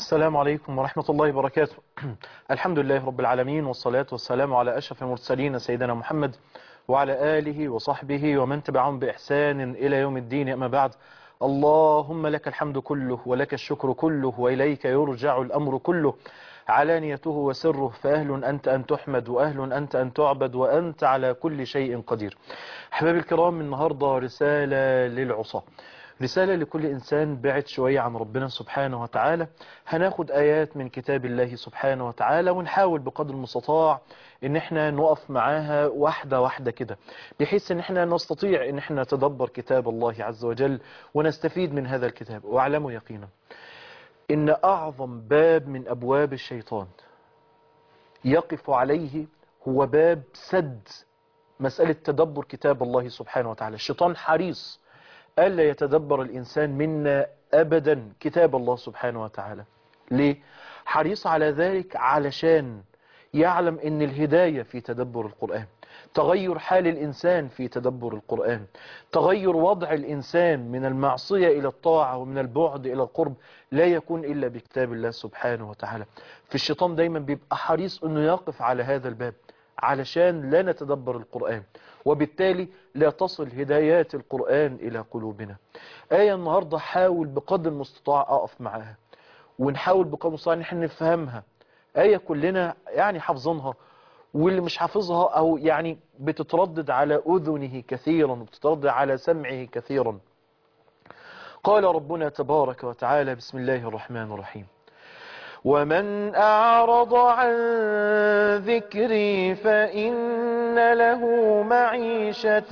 السلام عليكم ورحمة الله وبركاته الحمد لله رب العالمين والصلاة والسلام على أشرف المرسلين سيدنا محمد وعلى آله وصحبه ومن تبعهم بإحسان إلى يوم الدين أما بعد اللهم لك الحمد كله ولك الشكر كله وإليك يرجع الأمر كله علانيته وسره فأهل أنت أن تحمد وأهل أنت أن تعبد وأنت على كل شيء قدير أحبابي الكرام النهاردة رسالة للعصاة رسالة لكل إنسان بعد شوية عن ربنا سبحانه وتعالى هناخد آيات من كتاب الله سبحانه وتعالى ونحاول بقدر المستطاع ان احنا نقف معاها واحدة واحدة كده بحيث ان احنا نستطيع ان احنا نتدبر كتاب الله عز وجل ونستفيد من هذا الكتاب واعلموا يقينا ان اعظم باب من ابواب الشيطان يقف عليه هو باب سد مسألة تدبر كتاب الله سبحانه وتعالى الشيطان حريص ألا يتدبر الإنسان منا أبدا كتاب الله سبحانه وتعالى ليه؟ حريص على ذلك علشان يعلم ان الهداية في تدبر القرآن تغير حال الإنسان في تدبر القرآن تغير وضع الإنسان من المعصية إلى الطاعة ومن البعد إلى القرب لا يكون إلا بكتاب الله سبحانه وتعالى في الشيطان دايما بيبقى حريص أنه يقف على هذا الباب علشان لا نتدبر القرآن وبالتالي لا تصل هدايات القرآن إلى قلوبنا آية النهاردة حاول بقدر المستطاع أقف معاها ونحاول بقدر المستطاع ان احنا نفهمها آية كلنا يعني حافظينها واللي مش حافظها أو يعني بتتردد على أذنه كثيرا وبتتردد على سمعه كثيرا قال ربنا تبارك وتعالى بسم الله الرحمن الرحيم ومن أعرض عن ذكري فإن له معيشة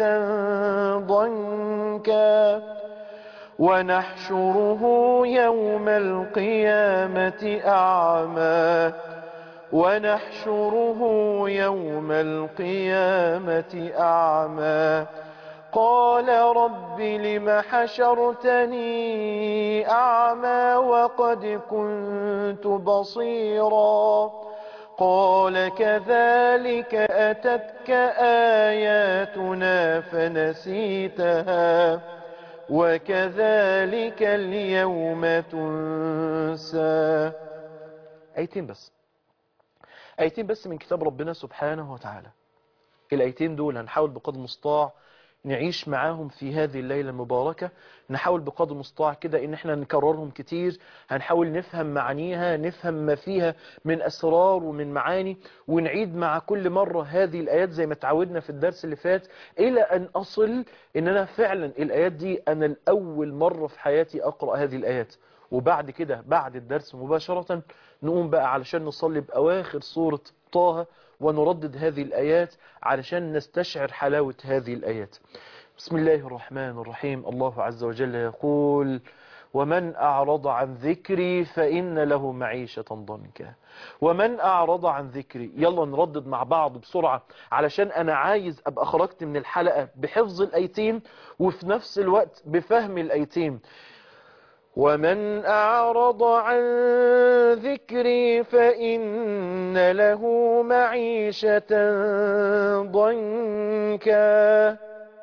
ضنكا ونحشره يوم القيامة أعمى ونحشره يوم القيامة أعمى قال رب لم حشرتني أعمى وقد كنت بصيرا قال كذلك أتتك آياتنا فنسيتها وكذلك اليوم تنسى ايتين بس ايتين بس من كتاب ربنا سبحانه وتعالى الايتين دول هنحاول بقدر المستطاع نعيش معاهم في هذه الليلة المباركة نحاول بقدر المستطاع كده ان احنا نكررهم كتير هنحاول نفهم معانيها نفهم ما فيها من اسرار ومن معاني ونعيد مع كل مرة هذه الايات زي ما تعودنا في الدرس اللي فات الى ان اصل ان انا فعلا الايات دي انا الاول مرة في حياتي اقرأ هذه الايات وبعد كده بعد الدرس مباشرة نقوم بقى علشان نصلي بأواخر سورة طه ونردد هذه الآيات علشان نستشعر حلاوة هذه الآيات بسم الله الرحمن الرحيم الله عز وجل يقول ومن أعرض عن ذكري فإن له معيشة ضنكا ومن أعرض عن ذكري يلا نردد مع بعض بسرعة علشان أنا عايز أبقى خرجت من الحلقة بحفظ الأيتين وفي نفس الوقت بفهم الأيتين ومن أعرض عن ذكري فإن له معيشة ضنكا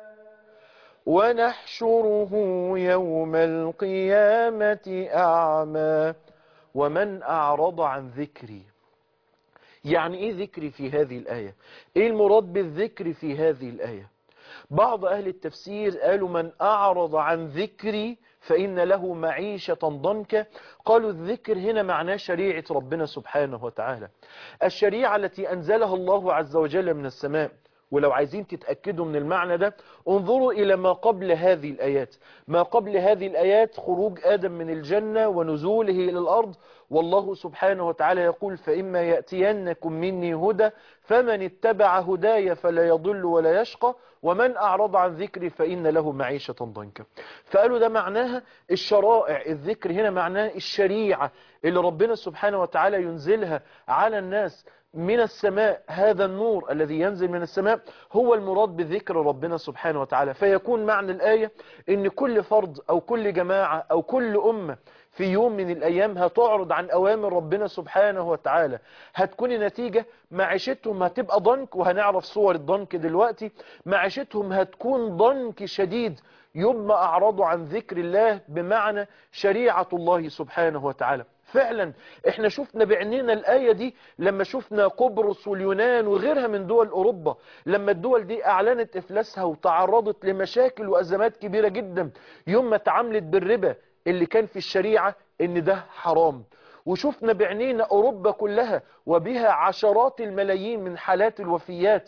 ونحشره يوم القيامة أعمى ومن أعرض عن ذكري يعني إيه ذكري في هذه الآية إيه المراد بالذكر في هذه الآية بعض أهل التفسير قالوا من أعرض عن ذكري فإن له معيشة ضنكا قالوا الذكر هنا معناه شريعة ربنا سبحانه وتعالى الشريعة التي أنزلها الله عز وجل من السماء ولو عايزين تتأكدوا من المعنى ده انظروا إلى ما قبل هذه الآيات ما قبل هذه الآيات خروج آدم من الجنة ونزوله إلى الأرض والله سبحانه وتعالى يقول فإما يأتينكم مني هدى فمن اتبع هداي فلا يضل ولا يشقى ومن أعرض عن ذكري فإن له معيشة ضنكا فقالوا ده معناها الشرائع الذكر هنا معناه الشريعة اللي ربنا سبحانه وتعالى ينزلها على الناس من السماء هذا النور الذي ينزل من السماء هو المراد بذكر ربنا سبحانه وتعالى فيكون معنى الآية ان كل فرد او كل جماعة او كل أمة في يوم من الأيام هتعرض عن أوامر ربنا سبحانه وتعالى هتكون النتيجة معيشتهم هتبقى ضنك وهنعرف صور الضنك دلوقتي معيشتهم هتكون ضنك شديد يوم ما أعرضوا عن ذكر الله بمعنى شريعة الله سبحانه وتعالى فعلا احنا شفنا بعينينا الآية دي لما شفنا قبرص واليونان وغيرها من دول أوروبا لما الدول دي أعلنت إفلاسها وتعرضت لمشاكل وأزمات كبيرة جدا يوم ما تعاملت بالربا اللي كان في الشريعة ان ده حرام وشفنا بعينينا أوروبا كلها وبها عشرات الملايين من حالات الوفيات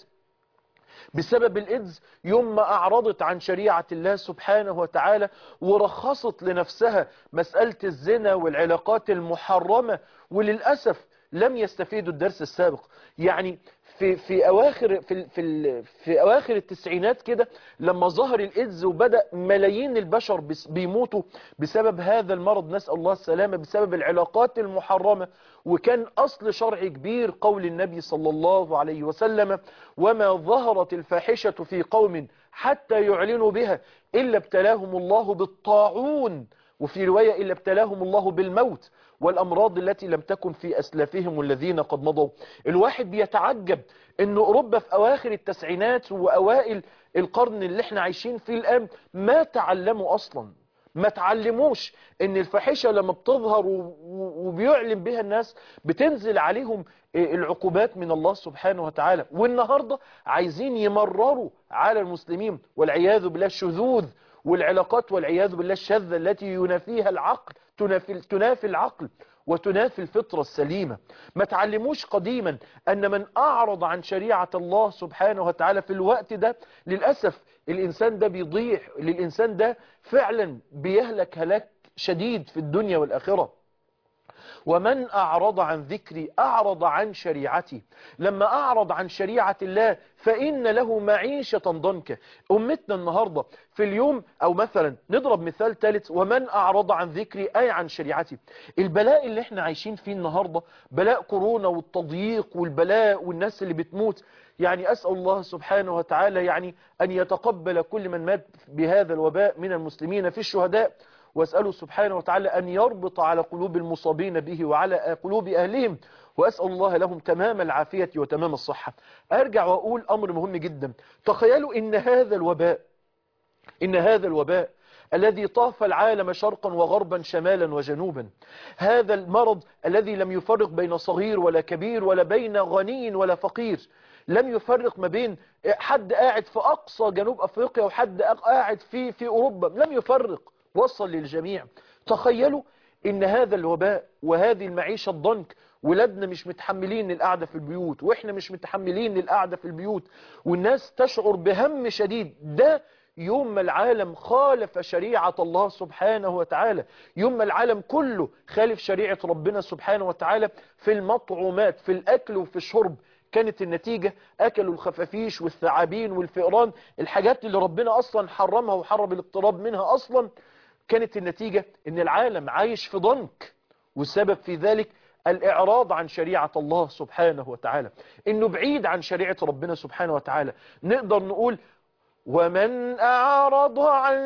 بسبب الإيدز يوم ما أعرضت عن شريعة الله سبحانه وتعالى ورخصت لنفسها مسألة الزنا والعلاقات المحرمة وللأسف لم يستفيدوا الدرس السابق يعني في في اواخر في في في اواخر التسعينات كده لما ظهر الايدز وبدا ملايين البشر بيموتوا بسبب هذا المرض نسال الله السلامه بسبب العلاقات المحرمه وكان اصل شرعي كبير قول النبي صلى الله عليه وسلم وما ظهرت الفاحشه في قوم حتى يعلنوا بها الا ابتلاهم الله بالطاعون وفي روايه الا ابتلاهم الله بالموت والأمراض التي لم تكن في أسلافهم الذين قد مضوا الواحد بيتعجب أن أوروبا في أواخر التسعينات وأوائل القرن اللي احنا عايشين فيه الآن ما تعلموا أصلا ما تعلموش ان الفاحشة لما بتظهر وبيعلم بها الناس بتنزل عليهم العقوبات من الله سبحانه وتعالى والنهاردة عايزين يمرروا على المسلمين والعياذ بالله الشذوذ والعلاقات والعياذ بالله الشاذة التي ينافيها العقل تنافي, تنافي العقل وتنافي الفطرة السليمة ما تعلموش قديما أن من أعرض عن شريعة الله سبحانه وتعالى في الوقت ده للأسف الإنسان ده بيضيع للإنسان ده فعلا بيهلك هلاك شديد في الدنيا والآخرة ومن أعرض عن ذكري أعرض عن شريعتي لما أعرض عن شريعة الله فإن له معيشة ضنكا أمتنا النهاردة في اليوم أو مثلا نضرب مثال ثالث ومن أعرض عن ذكري أي عن شريعتي البلاء اللي احنا عايشين فيه النهاردة بلاء كورونا والتضييق والبلاء والناس اللي بتموت يعني أسأل الله سبحانه وتعالى يعني أن يتقبل كل من مات بهذا الوباء من المسلمين في الشهداء وأسأله سبحانه وتعالى أن يربط على قلوب المصابين به وعلى قلوب أهلهم وأسأل الله لهم تمام العافية وتمام الصحة أرجع وأقول أمر مهم جدا تخيلوا إن هذا الوباء إن هذا الوباء الذي طاف العالم شرقا وغربا شمالا وجنوبا هذا المرض الذي لم يفرق بين صغير ولا كبير ولا بين غني ولا فقير لم يفرق ما بين حد قاعد في أقصى جنوب أفريقيا وحد قاعد في في أوروبا لم يفرق وصل للجميع تخيلوا ان هذا الوباء وهذه المعيشة الضنك ولادنا مش متحملين القعدة في البيوت واحنا مش متحملين القعدة في البيوت والناس تشعر بهم شديد ده يوم ما العالم خالف شريعة الله سبحانه وتعالى يوم ما العالم كله خالف شريعة ربنا سبحانه وتعالى في المطعومات في الأكل وفي الشرب كانت النتيجة أكلوا الخفافيش والثعابين والفئران الحاجات اللي ربنا أصلا حرمها وحرم الاقتراب منها أصلا كانت النتيجة ان العالم عايش في ضنك والسبب في ذلك الإعراض عن شريعة الله سبحانه وتعالى إنه بعيد عن شريعة ربنا سبحانه وتعالى نقدر نقول ومن أعرض عن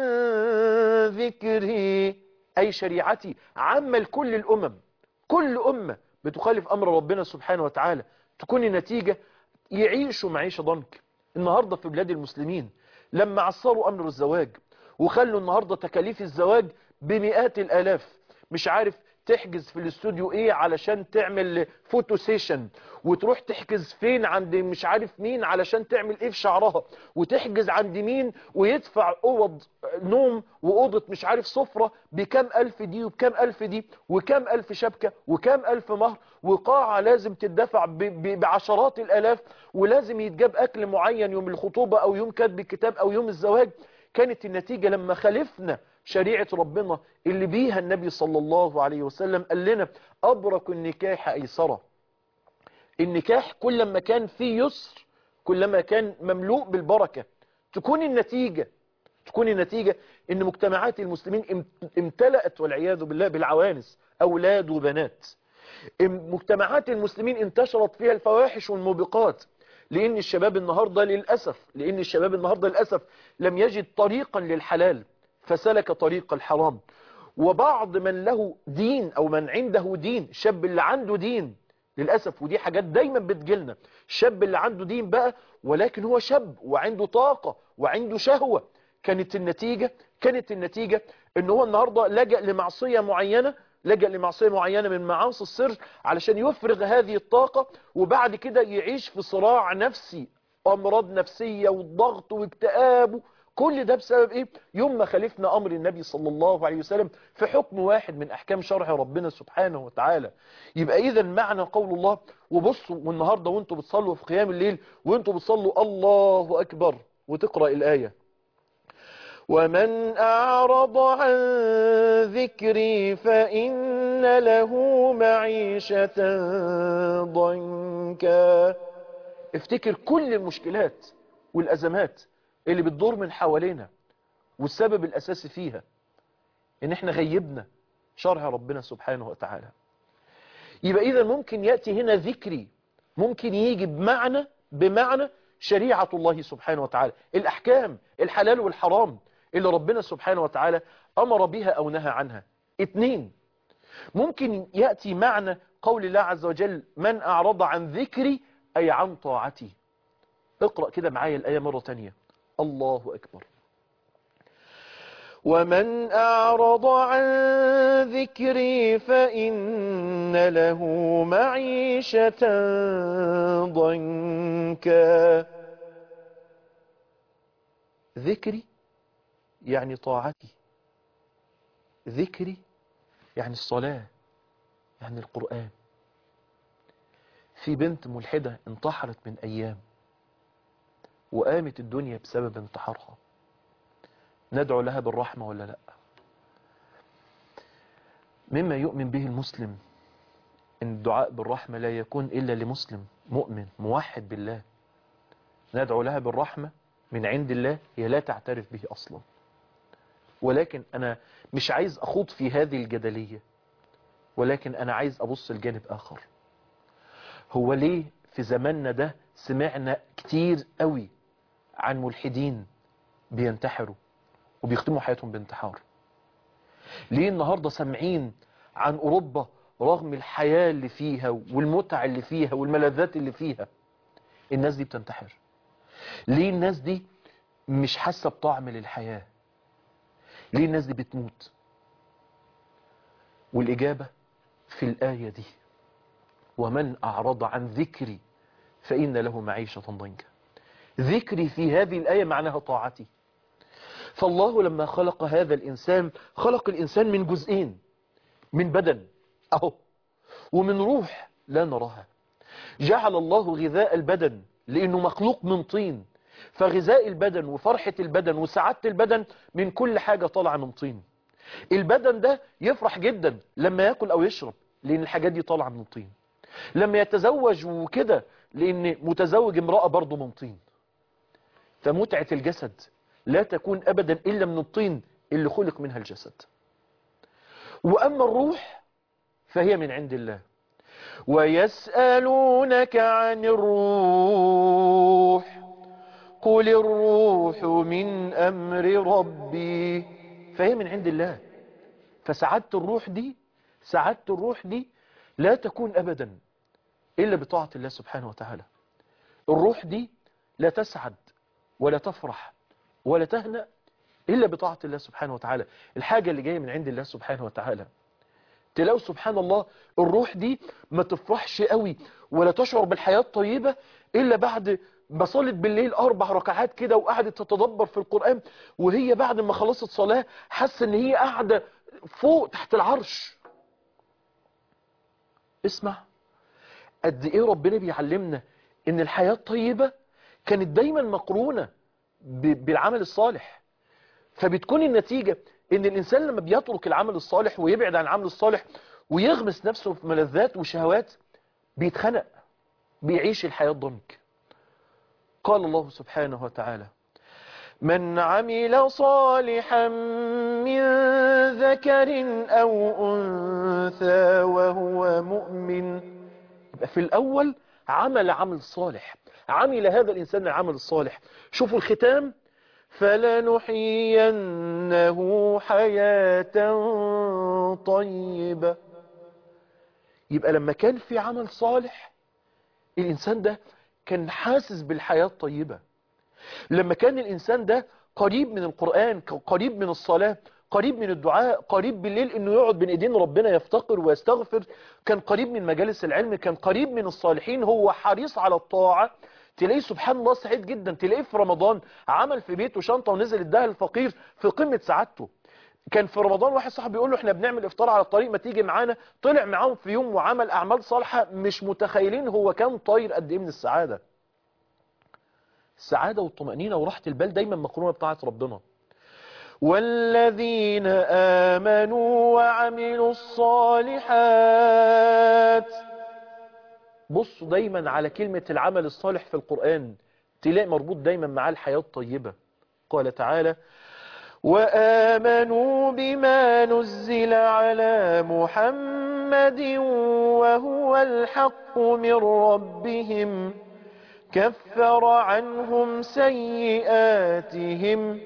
ذكري أي شريعتي عامة لكل الأمم كل أمة بتخالف أمر ربنا سبحانه وتعالى تكون النتيجة يعيشوا معيشة ضنك النهاردة في بلاد المسلمين لما عصروا أمر الزواج وخلوا النهاردة تكاليف الزواج بمئات الآلاف مش عارف تحجز في الاستوديو ايه علشان تعمل فوتو سيشن وتروح تحجز فين عند مش عارف مين علشان تعمل ايه في شعرها وتحجز عند مين ويدفع اوض نوم واوضة مش عارف سفرة بكام الف دي وبكام الف دي وكام الف شبكة وكام الف مهر وقاعة لازم تدفع بعشرات الالاف ولازم يتجاب اكل معين يوم الخطوبة او يوم كتب الكتاب او يوم الزواج كانت النتيجة لما خالفنا شريعة ربنا اللي بيها النبي صلى الله عليه وسلم قال لنا أبرك النكاح أيسرة النكاح كلما كان فيه يسر كلما كان مملوء بالبركة تكون النتيجة تكون النتيجة ان مجتمعات المسلمين امتلأت والعياذ بالله بالعوانس أولاد وبنات مجتمعات المسلمين انتشرت فيها الفواحش والموبقات لأن الشباب النهاردة للأسف لأن الشباب النهاردة للأسف لم يجد طريقا للحلال فسلك طريق الحرام وبعض من له دين أو من عنده دين الشاب اللي عنده دين للأسف ودي حاجات دايما بتجيلنا الشاب اللي عنده دين بقى ولكن هو شاب وعنده طاقة وعنده شهوة كانت النتيجة كانت النتيجة ان هو النهاردة لجأ لمعصية معينة لجأ لمعصية معينة من معاصي السر علشان يفرغ هذه الطاقة وبعد كده يعيش في صراع نفسي امراض نفسية والضغط واكتئاب كل ده بسبب ايه يوم ما خالفنا امر النبي صلى الله عليه وسلم في حكم واحد من احكام شرع ربنا سبحانه وتعالى يبقى اذا معنى قول الله وبصوا والنهاردة وانتوا بتصلوا في قيام الليل وانتوا بتصلوا الله اكبر وتقرأ الايه ومن أعرض عن ذكري فإن له معيشة ضنكا افتكر كل المشكلات والأزمات اللي بتدور من حوالينا والسبب الأساسي فيها إن احنا غيبنا شرع ربنا سبحانه وتعالى يبقى إذا ممكن يأتي هنا ذكري ممكن يجي بمعنى بمعنى شريعة الله سبحانه وتعالى الأحكام الحلال والحرام اللي ربنا سبحانه وتعالى أمر بها أو نهى عنها اتنين ممكن يأتي معنى قول الله عز وجل من أعرض عن ذكري أي عن طاعتي اقرأ كده معايا الآية مرة تانية الله أكبر ومن أعرض عن ذكري فإن له معيشة ضنكا ذكري يعني طاعتي ذكري يعني الصلاة يعني القرآن في بنت ملحدة انتحرت من أيام وقامت الدنيا بسبب انتحارها ندعو لها بالرحمة ولا لا مما يؤمن به المسلم ان الدعاء بالرحمة لا يكون إلا لمسلم مؤمن موحد بالله ندعو لها بالرحمة من عند الله هي لا تعترف به أصلا ولكن أنا مش عايز أخوض في هذه الجدلية ولكن أنا عايز أبص الجانب آخر هو ليه في زماننا ده سمعنا كتير قوي عن ملحدين بينتحروا وبيختموا حياتهم بانتحار ليه النهاردة سامعين عن أوروبا رغم الحياة اللي فيها والمتع اللي فيها والملذات اللي فيها الناس دي بتنتحر ليه الناس دي مش حاسة بطعم للحياة ليه الناس دي بتموت والإجابة في الآية دي ومن أعرض عن ذكري فإن له معيشة ضنكا ذكري في هذه الآية معناها طاعتي فالله لما خلق هذا الإنسان خلق الإنسان من جزئين من بدن أهو ومن روح لا نراها جعل الله غذاء البدن لأنه مخلوق من طين فغذاء البدن وفرحة البدن وسعادة البدن من كل حاجة طالعة من طين البدن ده يفرح جدا لما يأكل أو يشرب لأن الحاجات دي طالعة من طين لما يتزوج وكده لأن متزوج امرأة برضه من طين فمتعة الجسد لا تكون أبدا إلا من الطين اللي خلق منها الجسد وأما الروح فهي من عند الله ويسألونك عن الروح قل الروح من أمر ربي فهي من عند الله فسعادة الروح دي سعادة الروح دي لا تكون أبدا إلا بطاعة الله سبحانه وتعالى الروح دي لا تسعد ولا تفرح ولا تهنأ إلا بطاعة الله سبحانه وتعالى الحاجة اللي جاية من عند الله سبحانه وتعالى تلاقوا سبحان الله الروح دي ما تفرحش قوي ولا تشعر بالحياة الطيبة إلا بعد ما صلت بالليل أربع ركعات كده وقعدت تتدبر في القرآن وهي بعد ما خلصت صلاة حاسة إن هي قاعدة فوق تحت العرش اسمع قد إيه ربنا بيعلمنا إن الحياة الطيبة كانت دايما مقرونة بالعمل الصالح فبتكون النتيجة ان الانسان لما بيترك العمل الصالح ويبعد عن العمل الصالح ويغمس نفسه في ملذات وشهوات بيتخنق بيعيش الحياة ضنك قال الله سبحانه وتعالى من عمل صالحا من ذكر أو أنثى وهو مؤمن يبقى في الأول عمل عمل صالح عمل هذا الإنسان العمل الصالح شوفوا الختام فلنحيينه حياة طيبة يبقى لما كان في عمل صالح الإنسان ده كان حاسس بالحياة الطيبة لما كان الإنسان ده قريب من القرآن قريب من الصلاة قريب من الدعاء قريب بالليل انه يقعد بين ايدين ربنا يفتقر ويستغفر كان قريب من مجالس العلم كان قريب من الصالحين هو حريص على الطاعة تلاقيه سبحان الله سعيد جدا تلاقيه في رمضان عمل في بيته شنطة ونزل اداها الفقير في قمة سعادته كان في رمضان واحد صاحبي بيقول له احنا بنعمل افطار على الطريق ما تيجي معانا طلع معاهم في يوم وعمل اعمال صالحة مش متخيلين هو كان طاير قد ايه من السعادة السعادة والطمأنينة وراحة البال دايما مقرونة بطاعة ربنا والذين آمنوا وعملوا الصالحات بصوا دايما على كلمة العمل الصالح في القرآن تلاقي مربوط دايما مع الحياة الطيبة قال تعالى وآمنوا بما نزل على محمد وهو الحق من ربهم كفر عنهم سيئاتهم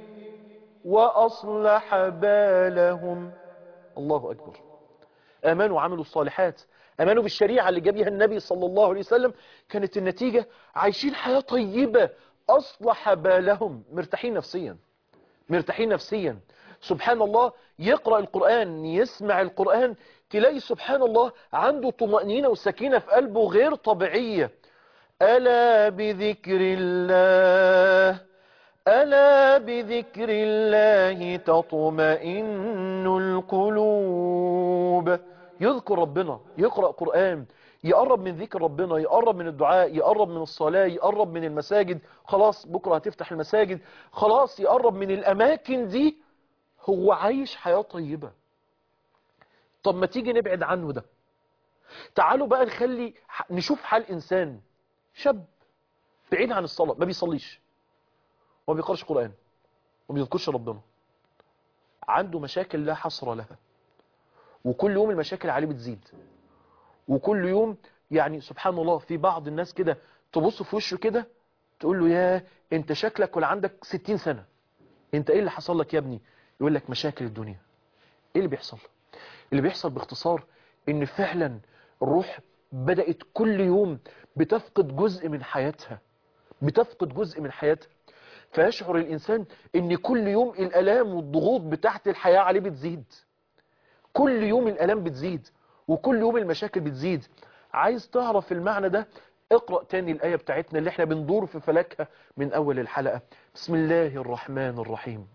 وأصلح بالهم الله أكبر آمنوا وعملوا الصالحات آمنوا بالشريعة اللي جابها النبي صلى الله عليه وسلم كانت النتيجة عايشين حياة طيبة أصلح بالهم مرتاحين نفسيا مرتاحين نفسيا سبحان الله يقرأ القرآن يسمع القرآن تلاقي سبحان الله عنده طمأنينة وسكينة في قلبه غير طبيعية ألا بذكر الله ألا بذكر الله تطمئن القلوب يذكر ربنا يقرأ قرآن يقرب من ذكر ربنا يقرب من الدعاء يقرب من الصلاة يقرب من المساجد خلاص بكرة هتفتح المساجد خلاص يقرب من الأماكن دي هو عايش حياة طيبة طب ما تيجي نبعد عنه ده تعالوا بقى نخلي نشوف حال إنسان شاب بعيد عن الصلاة ما بيصليش وما بيقرأش قرآن وما بيذكرش ربنا عنده مشاكل لا حصر لها وكل يوم المشاكل عليه بتزيد وكل يوم يعني سبحان الله في بعض الناس كده تبص في وشه كده تقول له يا انت شكلك ولا عندك 60 سنة انت ايه اللي حصل لك يا ابني يقول لك مشاكل الدنيا ايه اللي بيحصل اللي بيحصل باختصار ان فعلا الروح بدأت كل يوم بتفقد جزء من حياتها بتفقد جزء من حياتها فيشعر الإنسان ان كل يوم الألام والضغوط بتاعت الحياة عليه بتزيد كل يوم الألام بتزيد وكل يوم المشاكل بتزيد عايز تعرف المعنى ده اقرأ تاني الآية بتاعتنا اللي احنا بندور في فلكها من أول الحلقة بسم الله الرحمن الرحيم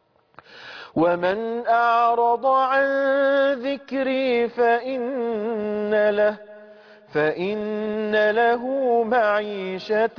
ومن أعرض عن ذكري فإن له فإن له معيشة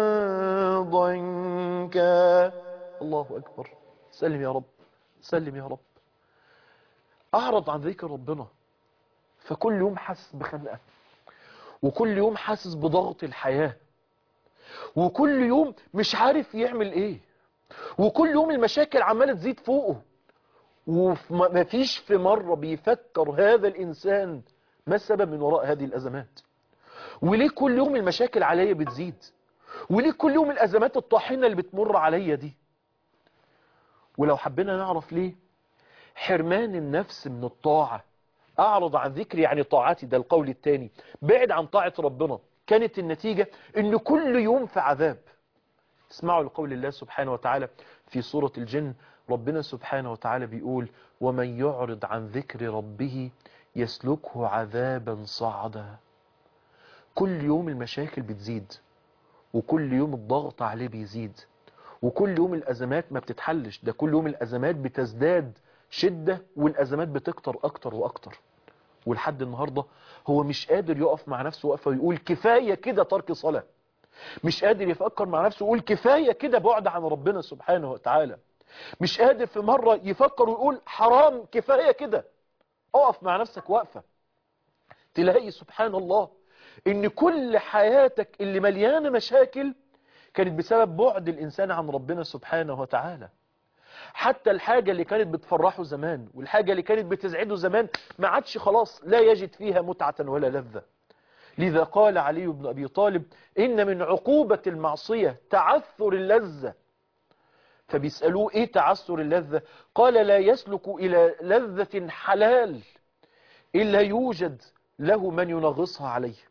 ضنكا الله أكبر سلم يا رب سلم يا رب أعرض عن ذكر ربنا فكل يوم حاسس بخنقة وكل يوم حاسس بضغط الحياة وكل يوم مش عارف يعمل ايه وكل يوم المشاكل عمالة تزيد فوقه ومفيش في مرة بيفكر هذا الإنسان ما السبب من وراء هذه الأزمات وليه كل يوم المشاكل عليا بتزيد وليه كل يوم الأزمات الطاحنة اللي بتمر عليا دي ولو حبينا نعرف ليه حرمان النفس من الطاعة أعرض عن ذكري يعني طاعتي ده القول الثاني بعد عن طاعة ربنا كانت النتيجة ان كل يوم في عذاب اسمعوا لقول الله سبحانه وتعالى في سورة الجن ربنا سبحانه وتعالى بيقول ومن يعرض عن ذكر ربه يسلكه عذابا صعدا كل يوم المشاكل بتزيد وكل يوم الضغط عليه بيزيد وكل يوم الأزمات ما بتتحلش ده كل يوم الأزمات بتزداد شدة والأزمات بتكتر أكتر وأكتر ولحد النهاردة هو مش قادر يقف مع نفسه وقفه ويقول كفاية كده ترك صلاة مش قادر يفكر مع نفسه ويقول كفاية كده بعد عن ربنا سبحانه وتعالى مش قادر في مرة يفكر ويقول حرام كفاية كده اقف مع نفسك وقفة تلاقي سبحان الله ان كل حياتك اللي مليانة مشاكل كانت بسبب بعد الانسان عن ربنا سبحانه وتعالى حتى الحاجة اللي كانت بتفرحه زمان والحاجة اللي كانت بتزعده زمان ما عادش خلاص لا يجد فيها متعة ولا لذة لذا قال علي بن أبي طالب إن من عقوبة المعصية تعثر اللذة فبيسألوه إيه تعثر اللذة قال لا يسلك إلى لذة حلال إلا يوجد له من ينغصها عليه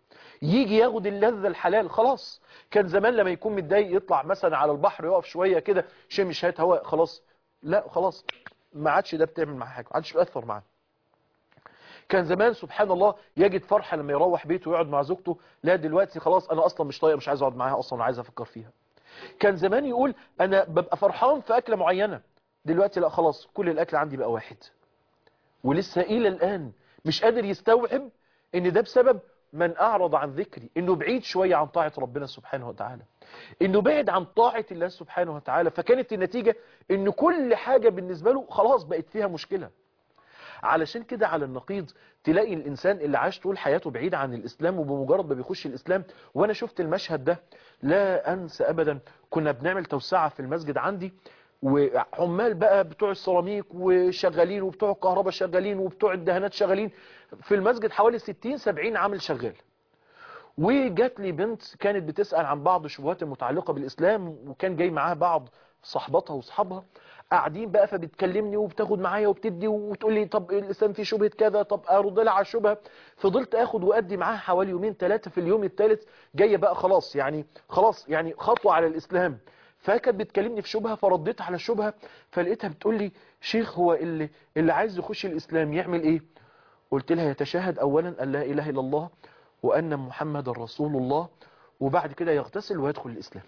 يجي ياخد اللذة الحلال خلاص كان زمان لما يكون متضايق يطلع مثلا على البحر يقف شوية كده شم شهات هواء خلاص لا خلاص ما عادش ده بتعمل معاه حاجة ما عادش بيأثر معاه كان زمان سبحان الله يجد فرحة لما يروح بيته ويقعد مع زوجته لا دلوقتي خلاص انا اصلا مش طايق مش عايز اقعد معاها اصلا عايز افكر فيها كان زمان يقول انا ببقى فرحان في اكلة معينة دلوقتي لا خلاص كل الاكل عندي بقى واحد ولسه الى الان مش قادر يستوعب ان ده بسبب من اعرض عن ذكري انه بعيد شوية عن طاعة ربنا سبحانه وتعالى انه بعد عن طاعة الله سبحانه وتعالى فكانت النتيجة ان كل حاجة بالنسبة له خلاص بقت فيها مشكلة علشان كده على النقيض تلاقي الإنسان اللي عاش طول حياته بعيد عن الإسلام وبمجرد ما بيخش الإسلام وأنا شفت المشهد ده لا أنسى أبدا كنا بنعمل توسعة في المسجد عندي وعمال بقى بتوع السيراميك وشغالين وبتوع الكهرباء شغالين وبتوع الدهانات شغالين في المسجد حوالي 60 70 عامل شغال وجات لي بنت كانت بتسأل عن بعض الشبهات المتعلقة بالإسلام وكان جاي معاها بعض صحباتها وصحابها قاعدين بقى فبتكلمني وبتاخد معايا وبتدي وتقول لي طب الإسلام فيه شبهة كذا طب أرد لها على الشبهة فضلت أخد وأدي معاها حوالي يومين ثلاثة في اليوم الثالث جاية بقى خلاص يعني خلاص يعني خطوة على الإسلام فكانت بتكلمني في شبهة فرديت على الشبهة فلقيتها بتقول لي شيخ هو اللي, اللي عايز يخش الإسلام يعمل إيه قلت لها يتشاهد أولا أن لا إله إلا الله وأن محمد رسول الله وبعد كده يغتسل ويدخل الإسلام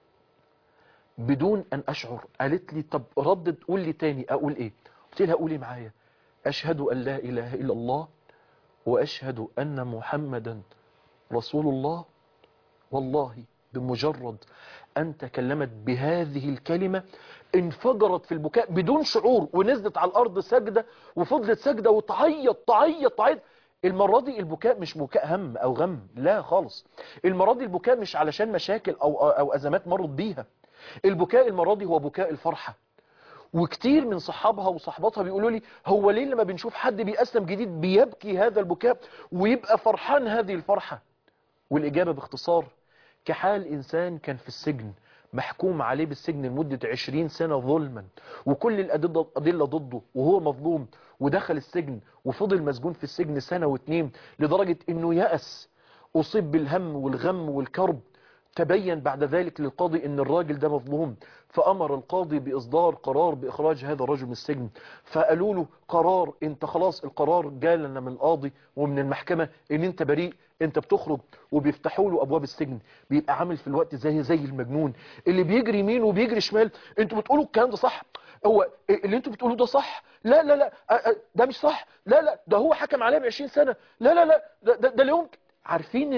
بدون أن أشعر قالت لي طب ردد قول لي تاني أقول إيه قلت لها قولي معايا أشهد أن لا إله إلا الله وأشهد أن محمدا رسول الله والله بمجرد أن تكلمت بهذه الكلمة انفجرت في البكاء بدون شعور ونزلت على الأرض سجدة وفضلت سجدة وتعيط تعيط تعيط المرة دي البكاء مش بكاء هم أو غم لا خالص المرة دي البكاء مش علشان مشاكل أو, أو أزمات مرت بيها البكاء المرة دي هو بكاء الفرحة وكتير من صحابها وصحباتها بيقولوا لي هو ليه لما بنشوف حد بيأسلم جديد بيبكي هذا البكاء ويبقى فرحان هذه الفرحة والإجابة باختصار كحال إنسان كان في السجن محكوم عليه بالسجن لمدة 20 سنة ظلما وكل الأدلة ضده وهو مظلوم ودخل السجن وفضل مسجون في السجن سنة واتنين لدرجة انه يأس أصيب بالهم والغم والكرب تبين بعد ذلك للقاضي ان الراجل ده مظلوم فأمر القاضي بإصدار قرار بإخراج هذا الرجل من السجن فقالوا له قرار انت خلاص القرار جالنا من القاضي ومن المحكمة ان انت بريء انت بتخرج وبيفتحوا له ابواب السجن بيبقى عامل في الوقت زي زي المجنون اللي بيجري يمين وبيجري شمال انتوا بتقولوا الكلام ده صح هو اللي انتوا بتقولوه ده صح لا لا لا ده مش صح لا لا ده هو حكم عليه ب 20 سنة لا لا لا ده ده, ده اليوم عارفين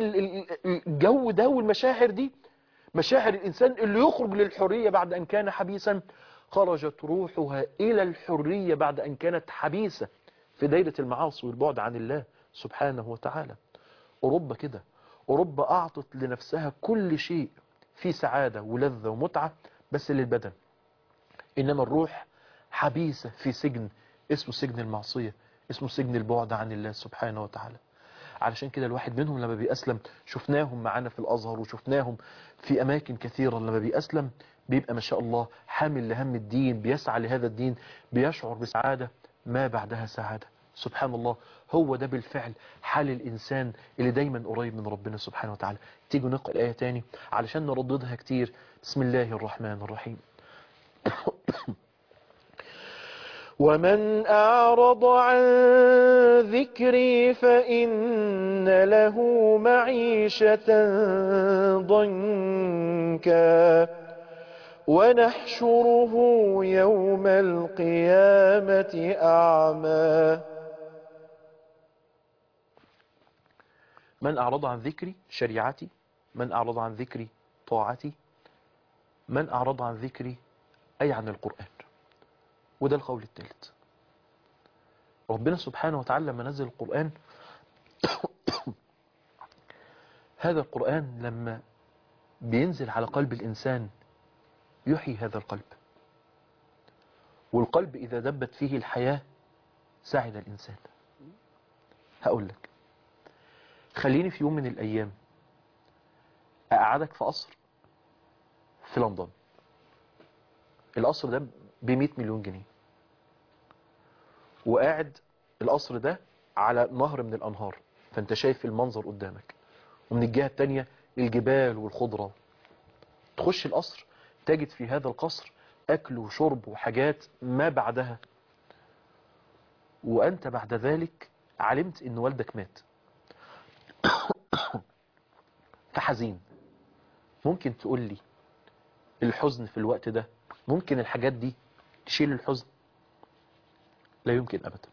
الجو ده والمشاعر دي مشاعر الإنسان اللي يخرج للحرية بعد أن كان حبيسا خرجت روحها إلى الحرية بعد أن كانت حبيسة في دايرة المعاصي والبعد عن الله سبحانه وتعالى أوروبا كده أوروبا أعطت لنفسها كل شيء في سعادة ولذة ومتعة بس للبدن إنما الروح حبيسة في سجن اسمه سجن المعصية اسمه سجن البعد عن الله سبحانه وتعالى علشان كده الواحد منهم لما بيأسلم شفناهم معانا في الأزهر وشفناهم في أماكن كثيرة لما بيأسلم بيبقى ما شاء الله حامل لهم الدين بيسعى لهذا الدين بيشعر بسعادة ما بعدها سعادة سبحان الله هو ده بالفعل حال الإنسان اللي دايما قريب من ربنا سبحانه وتعالى تيجوا نقرأ الآية تاني علشان نرددها كتير بسم الله الرحمن الرحيم ومن أعرض عن ذكري فإن له معيشة ضنكا ونحشره يوم القيامة أعمى من أعرض عن ذكري شريعتي من أعرض عن ذكري طاعتي من أعرض عن ذكري أي عن القرآن وده القول الثالث ربنا سبحانه وتعالى لما نزل القرآن هذا القرآن لما بينزل على قلب الإنسان يحيي هذا القلب والقلب إذا دبت فيه الحياة سعد الإنسان هقول لك خليني في يوم من الأيام أقعدك في قصر في لندن القصر ده ب 100 مليون جنيه وقاعد القصر ده على نهر من الأنهار فانت شايف المنظر قدامك ومن الجهة التانية الجبال والخضرة تخش القصر تجد في هذا القصر أكل وشرب وحاجات ما بعدها وأنت بعد ذلك علمت أن والدك مات فحزين ممكن تقول لي الحزن في الوقت ده ممكن الحاجات دي تشيل الحزن لا يمكن أبدا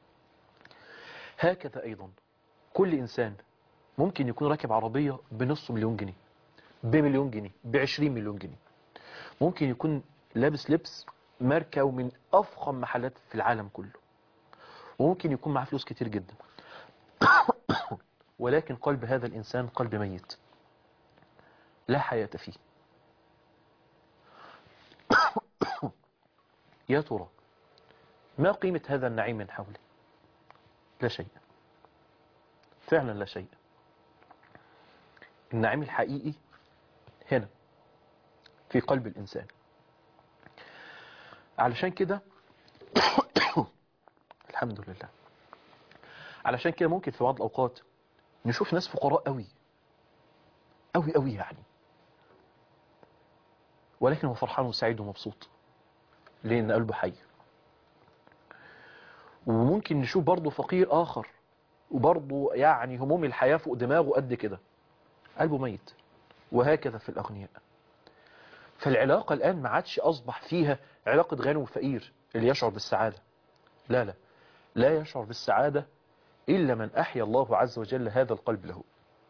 هكذا أيضا كل إنسان ممكن يكون راكب عربية بنص مليون جنيه بمليون جنيه بعشرين مليون جنيه ممكن يكون لابس لبس ماركة ومن أفخم محلات في العالم كله وممكن يكون معاه فلوس كتير جدا ولكن قلب هذا الإنسان قلب ميت لا حياة فيه يا ترى ما قيمة هذا النعيم من حوله لا شيء فعلا لا شيء النعيم الحقيقي هنا في قلب الإنسان علشان كده الحمد لله علشان كده ممكن في بعض الأوقات نشوف ناس فقراء قوي قوي قوي يعني ولكن هو فرحان وسعيد ومبسوط لأن قلبه حي وممكن نشوف برضه فقير آخر وبرضه يعني هموم الحياة فوق دماغه قد كده قلبه ميت وهكذا في الأغنياء فالعلاقة الآن ما عادش أصبح فيها علاقة غني وفقير اللي يشعر بالسعادة لا لا لا يشعر بالسعادة إلا من أحيا الله عز وجل هذا القلب له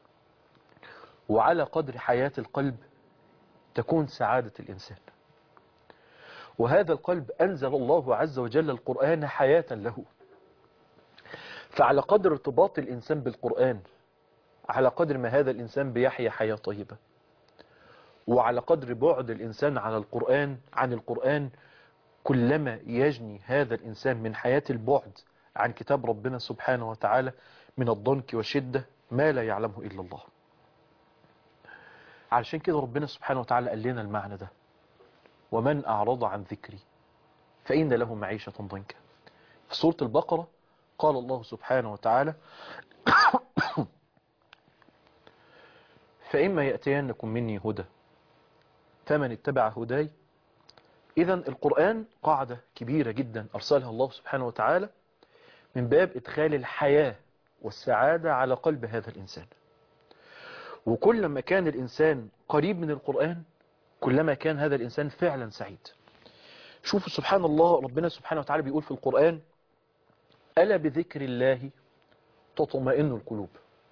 وعلى قدر حياة القلب تكون سعادة الإنسان وهذا القلب أنزل الله عز وجل القرآن حياة له فعلى قدر ارتباط الإنسان بالقرآن على قدر ما هذا الإنسان بيحيا حياة طيبة وعلى قدر بعد الإنسان على القرآن عن القرآن كلما يجني هذا الإنسان من حياة البعد عن كتاب ربنا سبحانه وتعالى من الضنك والشدة ما لا يعلمه إلا الله علشان كده ربنا سبحانه وتعالى قال لنا المعنى ده ومن أعرض عن ذكري فإن له معيشة ضنكا في سورة البقرة قال الله سبحانه وتعالى فإما يأتينكم مني هدى فمن اتبع هداي إذا القرآن قاعدة كبيرة جدا أرسلها الله سبحانه وتعالى من باب إدخال الحياة والسعادة على قلب هذا الإنسان وكلما كان الإنسان قريب من القرآن كلما كان هذا الإنسان فعلا سعيد شوفوا سبحان الله ربنا سبحانه وتعالى بيقول في القرآن ألا بذكر الله تطمئن القلوب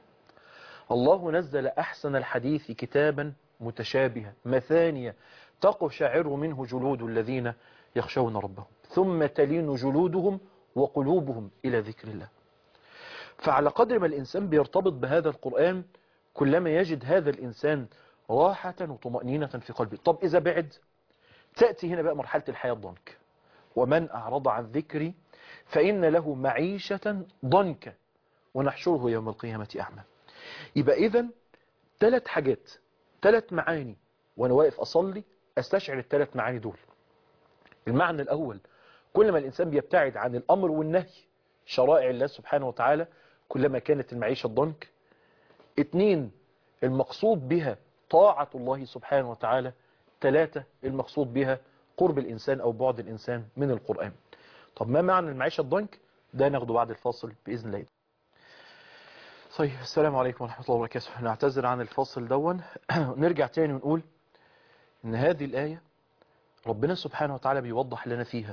الله نزل أحسن الحديث كتابا متشابها مثانية تقشعر منه جلود الذين يخشون ربهم ثم تلين جلودهم وقلوبهم إلى ذكر الله فعلى قدر ما الإنسان بيرتبط بهذا القرآن كلما يجد هذا الإنسان راحة وطمأنينة في قلبه طب إذا بعد تأتي هنا بقى مرحلة الحياة الضنك ومن أعرض عن ذكري فإن له معيشة ضنكا ونحشره يوم القيامة أعمى يبقى إذا ثلاث حاجات ثلاث معاني وأنا واقف أصلي أستشعر الثلاث معاني دول المعنى الأول كل ما الإنسان بيبتعد عن الأمر والنهي شرائع الله سبحانه وتعالى كلما كانت المعيشة الضنك اتنين المقصود بها طاعة الله سبحانه وتعالى ثلاثة المقصود بها قرب الإنسان أو بعد الإنسان من القرآن طب ما معنى المعيشة الضنك ده ناخده بعد الفاصل بإذن الله طيب السلام عليكم ورحمة الله وبركاته نعتذر عن الفاصل دون نرجع تاني ونقول ان هذه الآية ربنا سبحانه وتعالى بيوضح لنا فيها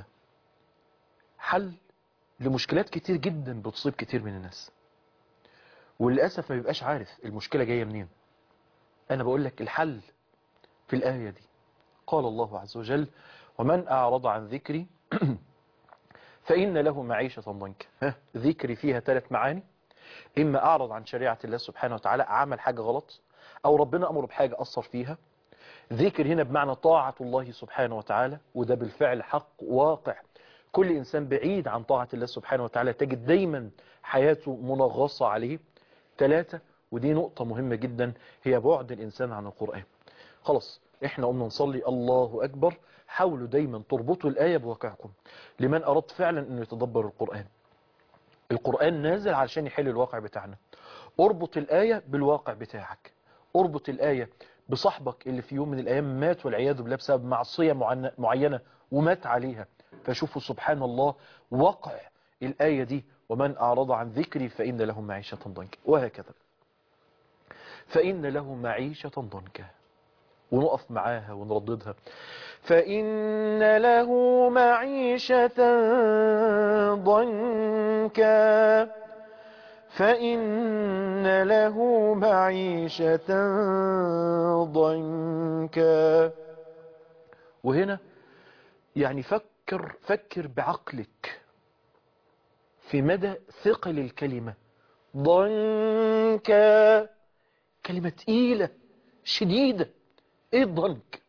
حل لمشكلات كتير جدا بتصيب كتير من الناس وللأسف ما بيبقاش عارف المشكلة جاية منين أنا بقول لك الحل في الآية دي قال الله عز وجل ومن أعرض عن ذكري فإن له معيشة ضنكا ذكري فيها ثلاث معاني إما أعرض عن شريعة الله سبحانه وتعالى عمل حاجة غلط أو ربنا أمر بحاجة أثر فيها ذكر هنا بمعنى طاعة الله سبحانه وتعالى وده بالفعل حق واقع كل إنسان بعيد عن طاعة الله سبحانه وتعالى تجد دايما حياته منغصة عليه ثلاثة ودي نقطة مهمة جدا هي بعد الإنسان عن القرآن خلاص احنا قمنا نصلي الله أكبر حاولوا دايما تربطوا الآية بواقعكم لمن أراد فعلا أنه يتدبر القرآن القرآن نازل علشان يحل الواقع بتاعنا اربط الآية بالواقع بتاعك اربط الآية بصاحبك اللي في يوم من الأيام مات والعياذ بالله بسبب معصية معن- معينة ومات عليها فشوفوا سبحان الله وقع الآية دي ومن أعرض عن ذكري فإن له معيشة ضنكا وهكذا فإن له معيشة ضنكا ونقف معاها ونرددها فإن له معيشة ضنكا فإن له معيشة ضنكا وهنا يعني فكر فكر بعقلك في مدى ثقل الكلمة ضنكا كلمة تقيلة شديدة ايه الضنك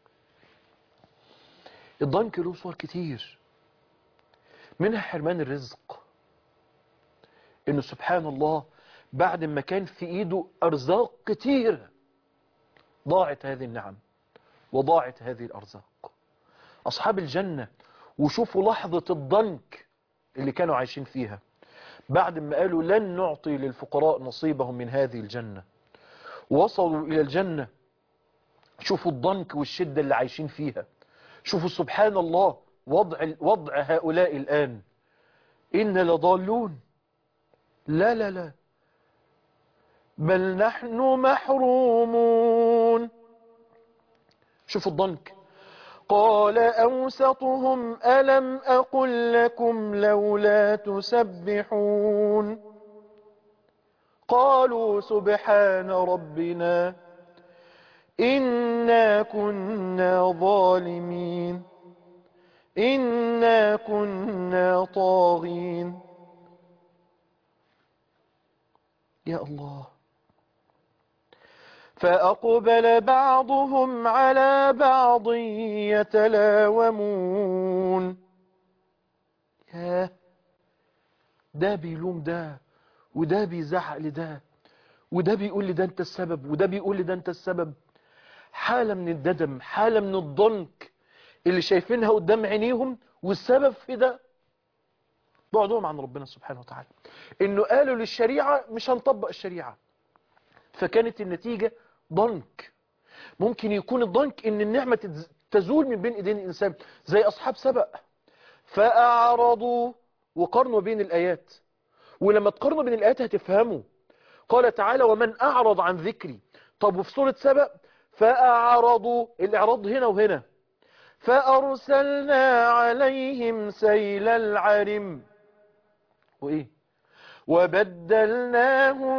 الضنك له صور كتير منها حرمان الرزق انه سبحان الله بعد ما كان في ايده ارزاق كتيرة ضاعت هذه النعم وضاعت هذه الارزاق اصحاب الجنة وشوفوا لحظة الضنك اللي كانوا عايشين فيها بعد ما قالوا لن نعطي للفقراء نصيبهم من هذه الجنة وصلوا الى الجنة شوفوا الضنك والشدة اللي عايشين فيها شوفوا سبحان الله وضع, وضع هؤلاء الآن إن لضالون لا لا لا بل نحن محرومون شوفوا الضنك قال أوسطهم ألم أقل لكم لولا تسبحون قالوا سبحان ربنا إنا كنا ظالمين إنا كنا طاغين يا الله فأقبل بعضهم على بعض يتلاومون يا ده بيلوم ده وده بيزعق لده وده بيقول لي ده انت السبب وده بيقول لي ده انت السبب حالة من الندم حالة من الضنك اللي شايفينها قدام عينيهم والسبب في ده بعدهم عن ربنا سبحانه وتعالى انه قالوا للشريعة مش هنطبق الشريعة فكانت النتيجة ضنك ممكن يكون الضنك ان النعمة تز- تزول من بين ايدين الانسان زي اصحاب سبق فاعرضوا وقارنوا بين الايات ولما تقارنوا بين الايات هتفهموا قال تعالى ومن اعرض عن ذكري طب وفي سورة سبق فأعرضوا الإعراض هنا وهنا فأرسلنا عليهم سيل العرم وإيه وبدلناهم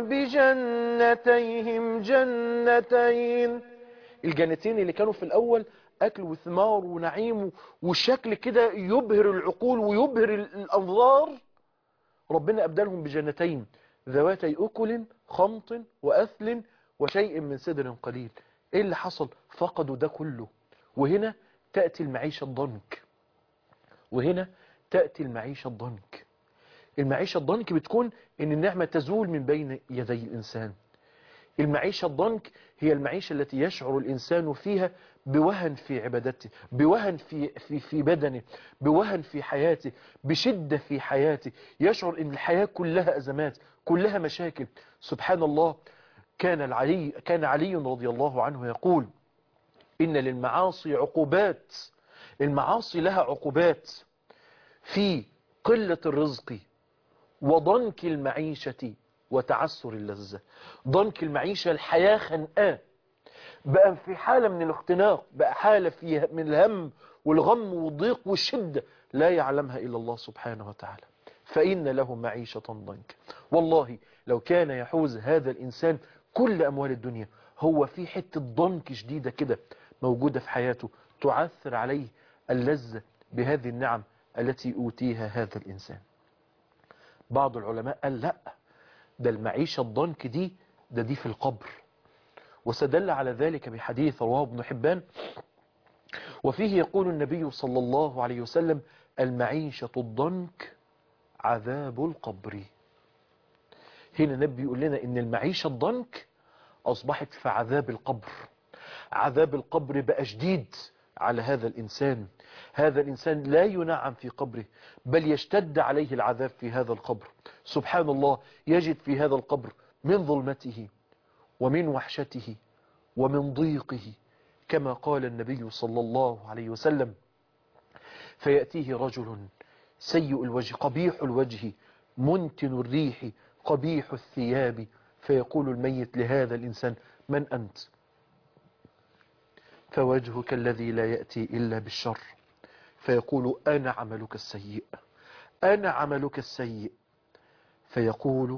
بجنتيهم جنتين الجنتين اللي كانوا في الأول أكل وثمار ونعيم وشكل كده يبهر العقول ويبهر الأنظار ربنا أبدلهم بجنتين ذواتي أكل خمط وأثل وشيء من سدر قليل ايه اللي حصل فقدوا ده كله وهنا تأتي المعيشة الضنك وهنا تأتي المعيشة الضنك المعيشة الضنك بتكون ان النعمة تزول من بين يدي الانسان المعيشة الضنك هي المعيشة التي يشعر الإنسان فيها بوهن في عبادته بوهن في, في, في بدنه بوهن في حياته بشدة في حياته يشعر أن الحياة كلها أزمات كلها مشاكل سبحان الله كان العلي كان علي رضي الله عنه يقول إن للمعاصي عقوبات المعاصي لها عقوبات في قلة الرزق وضنك المعيشة وتعسر اللذة ضنك المعيشة الحياة خنقاه بقى في حالة من الاختناق بقى حالة فيها من الهم والغم والضيق والشدة لا يعلمها إلا الله سبحانه وتعالى فإن له معيشة ضنك والله لو كان يحوز هذا الإنسان كل أموال الدنيا هو في حتة ضنك شديدة كده موجودة في حياته تعثر عليه اللذة بهذه النعم التي أوتيها هذا الإنسان بعض العلماء قال لا ده المعيشة الضنك دي ده دي في القبر وسدل على ذلك بحديث رواه ابن حبان وفيه يقول النبي صلى الله عليه وسلم المعيشة الضنك عذاب القبر هنا النبي يقول لنا ان المعيشة الضنك اصبحت في عذاب القبر عذاب القبر بقى شديد على هذا الإنسان هذا الإنسان لا ينعم في قبره بل يشتد عليه العذاب في هذا القبر سبحان الله يجد في هذا القبر من ظلمته ومن وحشته ومن ضيقه كما قال النبي صلى الله عليه وسلم فيأتيه رجل سيء الوجه قبيح الوجه منتن الريح قبيح الثياب فيقول الميت لهذا الإنسان من أنت فوجهك الذي لا يأتي إلا بالشر فيقول أنا عملك السيء أنا عملك السيء فيقول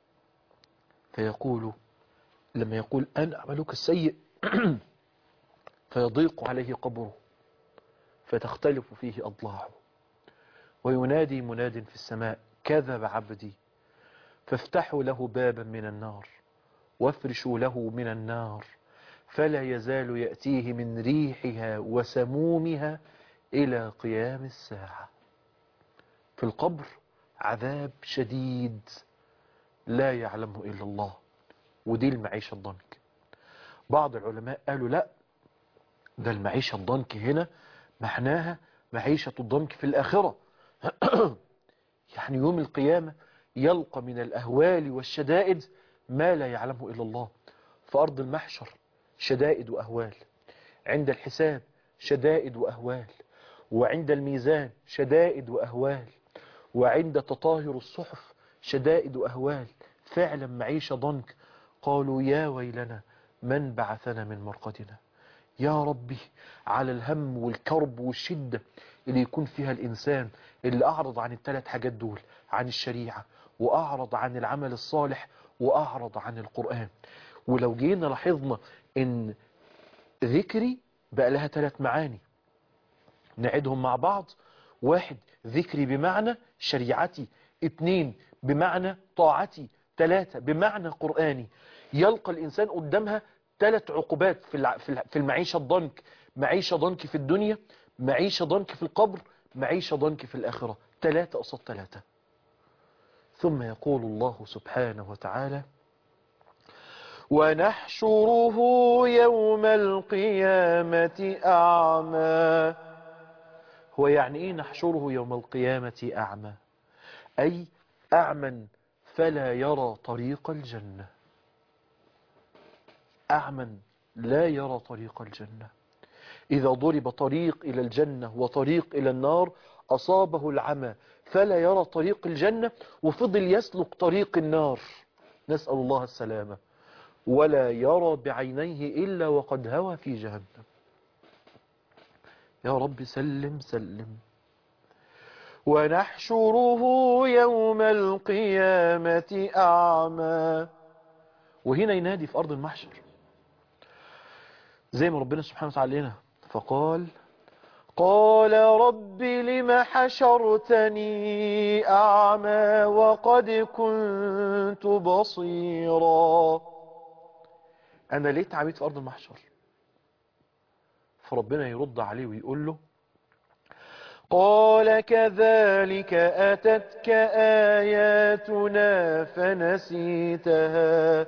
فيقول لما يقول أنا عملك السيء فيضيق عليه قبره فتختلف فيه أضلاعه وينادي مناد في السماء كذب عبدي فافتحوا له بابا من النار وافرشوا له من النار فلا يزال يأتيه من ريحها وسمومها إلى قيام الساعة في القبر عذاب شديد لا يعلمه إلا الله ودي المعيشة الضنك بعض العلماء قالوا لا ده المعيشة الضنك هنا معناها معيشة الضنك في الآخرة يعني يوم القيامة يلقى من الأهوال والشدائد ما لا يعلمه إلا الله في أرض المحشر شدائد وأهوال عند الحساب شدائد وأهوال وعند الميزان شدائد وأهوال وعند تطاهر الصحف شدائد وأهوال فعلا معيشة ضنك قالوا يا ويلنا من بعثنا من مرقدنا يا ربي على الهم والكرب والشدة اللي يكون فيها الإنسان اللي أعرض عن الثلاث حاجات دول عن الشريعة وأعرض عن العمل الصالح وأعرض عن القرآن ولو جينا لاحظنا إن ذكري بقى لها ثلاث معاني نعدهم مع بعض واحد ذكري بمعنى شريعتي اتنين بمعنى طاعتي ثلاثة بمعنى قرآني يلقى الإنسان قدامها ثلاث عقوبات في في المعيشة الضنك معيشة ضنك في الدنيا معيشة ضنك في القبر معيشة ضنك في الآخرة ثلاثة قصاد ثلاثة ثم يقول الله سبحانه وتعالى ونحشره يوم القيامة أعمى هو يعني إيه نحشره يوم القيامة أعمى أي أعمى فلا يرى طريق الجنة أعمى لا يرى طريق الجنة إذا ضرب طريق إلى الجنة وطريق إلى النار أصابه العمى فلا يرى طريق الجنة وفضل يسلك طريق النار نسأل الله السلامة ولا يرى بعينيه إلا وقد هوى في جهنم يا رب سلم سلم ونحشره يوم القيامة أعمى وهنا ينادي في أرض المحشر زي ما ربنا سبحانه وتعالى لنا فقال قال رب لم حشرتني أعمى وقد كنت بصيرا أنا ليه تعبيت في أرض المحشر فربنا يرد عليه ويقول له قال كذلك أتتك آياتنا فنسيتها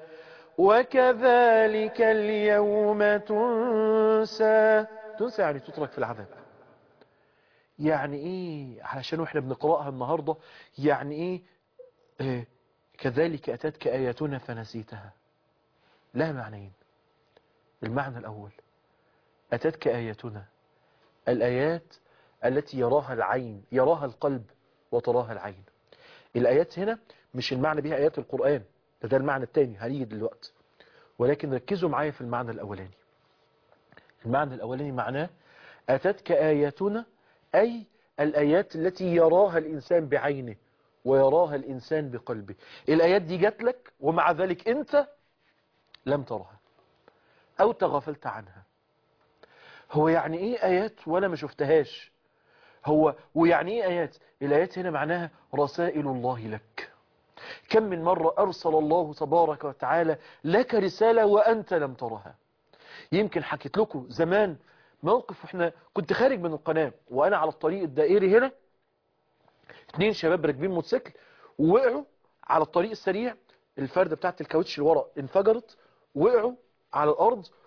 وكذلك اليوم تنسى تنسى يعني تترك في العذاب يعني ايه علشان واحنا بنقرأها النهاردة يعني ايه, إيه كذلك أتتك آياتنا فنسيتها لها معنيين المعنى الأول أتتك آياتنا الآيات التي يراها العين يراها القلب وتراها العين الآيات هنا مش المعنى بها آيات القرآن ده, ده المعنى الثاني هنيجي دلوقتي ولكن ركزوا معايا في المعنى الأولاني المعنى الأولاني معناه أتتك آياتنا أي الآيات التي يراها الإنسان بعينه ويراها الإنسان بقلبه الآيات دي جات لك ومع ذلك أنت لم ترها أو تغفلت عنها هو يعني إيه آيات وأنا ما شفتهاش هو ويعني إيه آيات الآيات هنا معناها رسائل الله لك كم من مرة أرسل الله تبارك وتعالى لك رسالة وأنت لم ترها يمكن حكيت لكم زمان موقف احنا كنت خارج من القناة وأنا على الطريق الدائري هنا اتنين شباب راكبين موتوسيكل ووقعوا على الطريق السريع الفردة بتاعت الكاوتش اللي ورا انفجرت وقعوا على الأرض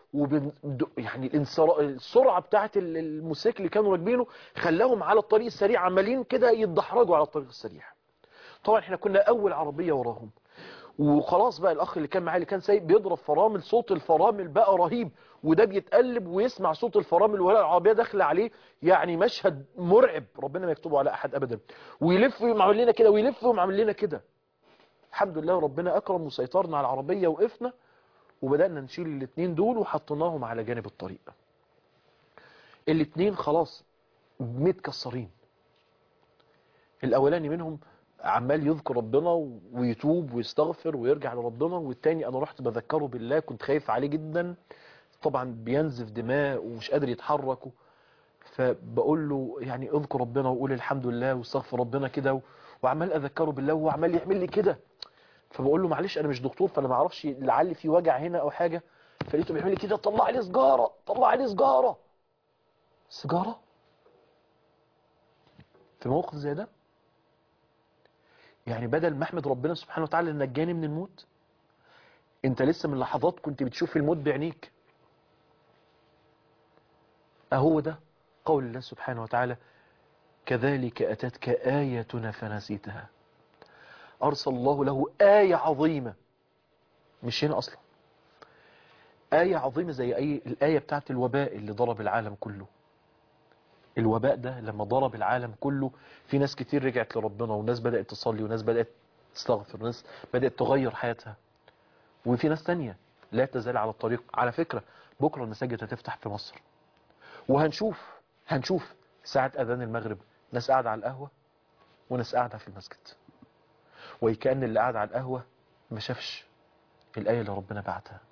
وبن يعني الانصرا- السرعه بتاعت ال- الموتوسيكل اللي كانوا راكبينه خلاهم على الطريق السريع عمالين كده يتدحرجوا على الطريق السريع طبعا احنا كنا اول عربيه وراهم وخلاص بقى الاخ اللي كان معايا اللي كان سايق بيضرب فرامل صوت الفرامل بقى رهيب وده بيتقلب ويسمع صوت الفرامل ولا العربيه داخله عليه يعني مشهد مرعب ربنا ما يكتبه على احد ابدا ويلف ويقوم عامل لنا كده ويلف ويقوم عامل لنا كده الحمد لله ربنا اكرم وسيطرنا على العربيه وقفنا وبدانا نشيل الاثنين دول وحطيناهم على جانب الطريق الاثنين خلاص متكسرين الاولاني منهم عمال يذكر ربنا ويتوب ويستغفر ويرجع لربنا والتاني انا رحت بذكره بالله كنت خايف عليه جدا طبعا بينزف دماء ومش قادر يتحرك فبقول له يعني اذكر ربنا وقول الحمد لله واستغفر ربنا كده و- وعمال اذكره بالله وهو عمال يعمل لي كده فبقول له معلش انا مش دكتور فانا ما اعرفش لعل في وجع هنا او حاجه فلقيته بيعمل لي كده طلع لي سجاره طلع لي سجاره سجاره في موقف زي ده يعني بدل ما احمد ربنا سبحانه وتعالى ان نجاني من الموت انت لسه من لحظات كنت بتشوف الموت بعينيك اهو ده قول الله سبحانه وتعالى كذلك اتتك اياتنا فنسيتها ارسل الله له ايه عظيمه مش هنا اصلا ايه عظيمه زي اي الايه بتاعت الوباء اللي ضرب العالم كله الوباء ده لما ضرب العالم كله في ناس كتير رجعت لربنا وناس بدأت تصلي وناس بدأت تستغفر وناس بدأت تغير حياتها وفي ناس تانية لا تزال على الطريق على فكرة بكرة المساجد هتفتح في مصر وهنشوف هنشوف ساعة أذان المغرب ناس قاعدة على القهوة وناس قاعدة في المسجد وكأن اللي قاعد على القهوة ما شافش الآية اللي ربنا بعتها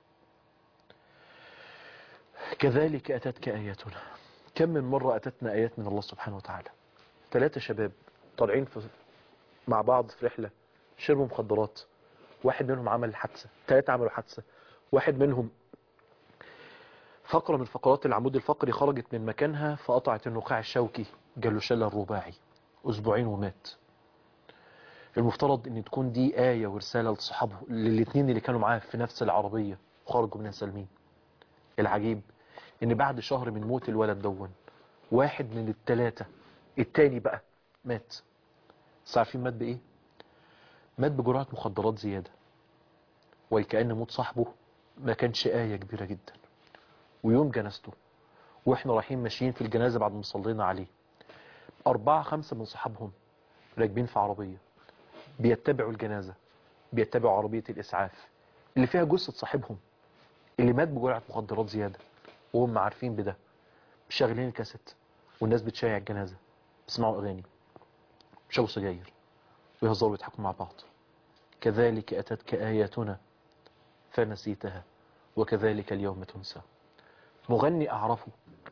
كذلك أتتك آياتنا كم من مرة أتتنا آيات من الله سبحانه وتعالى ثلاثة شباب طالعين في مع بعض في رحلة شربوا مخدرات واحد منهم عمل حادثة ثلاثة عملوا حادثة واحد منهم فقرة من فقرات العمود الفقري خرجت من مكانها فقطعت النخاع الشوكي جاله شلل رباعي أسبوعين ومات المفترض ان تكون دي آية ورسالة لصحابه للاثنين اللي كانوا معاه في نفس العربية وخرجوا منها سالمين العجيب ان بعد شهر من موت الولد دون واحد من التلاتة التاني بقى مات بس عارفين مات بايه مات بجرعة مخدرات زيادة وكأن موت صاحبه ما كانش آية كبيرة جدا ويوم جنازته واحنا رايحين ماشيين في الجنازة بعد ما صلينا عليه أربعة خمسة من صحابهم راكبين في عربية بيتبعوا الجنازة بيتبعوا عربية الإسعاف اللي فيها جثة صاحبهم اللي مات بجرعة مخدرات زيادة وهم عارفين بده شغالين الكاسيت والناس بتشيع الجنازة بيسمعوا أغاني بيشربوا سجاير ويهزروا ويضحكوا مع بعض كذلك أتتك آياتنا فنسيتها وكذلك اليوم تنسى مغني أعرفه